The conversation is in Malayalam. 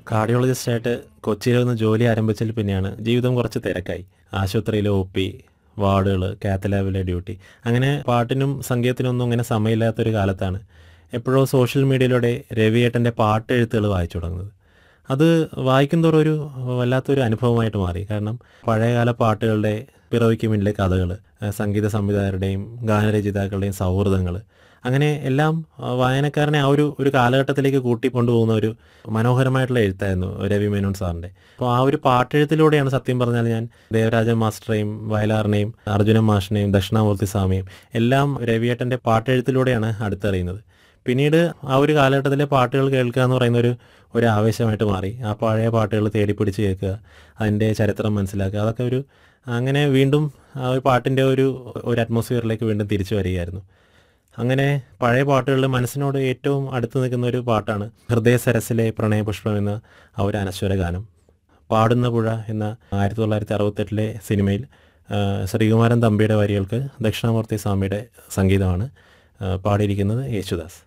കാർഡിയോളജിസ്റ്റായിട്ട് കൊച്ചിയിൽ നിന്ന് ജോലി ആരംഭിച്ചതിൽ പിന്നെയാണ് ജീവിതം കുറച്ച് തിരക്കായി ആശുപത്രിയിലെ ഒ പി വാർഡുകൾ കാത്തലാബിലെ ഡ്യൂട്ടി അങ്ങനെ പാട്ടിനും സംഗീതത്തിനും ഒന്നും അങ്ങനെ സമയമില്ലാത്തൊരു കാലത്താണ് എപ്പോഴോ സോഷ്യൽ മീഡിയയിലൂടെ രവിയേട്ടൻ്റെ പാട്ടെഴുത്തുകൾ വായിച്ചു തുടങ്ങുന്നത് അത് വായിക്കും തോറും ഒരു വല്ലാത്തൊരു അനുഭവമായിട്ട് മാറി കാരണം പഴയകാല പാട്ടുകളുടെ പിറവിക്ക് മുന്നിലെ കഥകൾ സംഗീത സംവിധായകരുടെയും ഗാനരചയിതാക്കളുടെയും സൗഹൃദങ്ങൾ അങ്ങനെ എല്ലാം ആ, വായനക്കാരനെ ആ ഒരു ഒരു കാലഘട്ടത്തിലേക്ക് കൂട്ടിക്കൊണ്ടുപോകുന്ന ഒരു മനോഹരമായിട്ടുള്ള എഴുത്തായിരുന്നു രവി മേനോൻ സാറിൻ്റെ അപ്പോൾ ആ ഒരു പാട്ടെഴുത്തിലൂടെയാണ് സത്യം പറഞ്ഞാൽ ഞാൻ ദേവരാജൻ മാസ്റ്ററെയും വയലാറിനെയും അർജുനൻ മാഷിനെയും ദക്ഷിണാമൂർത്തി സ്വാമിയും എല്ലാം രവിയേട്ടൻ്റെ പാട്ടെഴുത്തിലൂടെയാണ് അടുത്തറിയുന്നത് പിന്നീട് ആ ഒരു കാലഘട്ടത്തിലെ പാട്ടുകൾ കേൾക്കുക എന്ന് പറയുന്ന ഒരു ഒരു ആവേശമായിട്ട് മാറി ആ പഴയ പാട്ടുകൾ തേടിപ്പിടിച്ച് കേൾക്കുക അതിൻ്റെ ചരിത്രം മനസ്സിലാക്കുക അതൊക്കെ ഒരു അങ്ങനെ വീണ്ടും ആ ഒരു പാട്ടിൻ്റെ ഒരു ഒരു അറ്റ്മോസ്ഫിയറിലേക്ക് വീണ്ടും തിരിച്ചു വരികയായിരുന്നു അങ്ങനെ പഴയ പാട്ടുകളിൽ മനസ്സിനോട് ഏറ്റവും അടുത്ത് നിൽക്കുന്ന ഒരു പാട്ടാണ് ഹൃദയ സരസിലെ പ്രണയപുഷ്പം എന്ന ആ ഒരു അനശ്വര ഗാനം പാടുന്ന പുഴ എന്ന ആയിരത്തി തൊള്ളായിരത്തി അറുപത്തെട്ടിലെ സിനിമയിൽ ആ, ശ്രീകുമാരൻ തമ്പിയുടെ വരികൾക്ക് ദക്ഷിണാമൂർത്തി സ്വാമിയുടെ സംഗീതമാണ് ആ, പാടിയിരിക്കുന്നത് യേശുദാസ്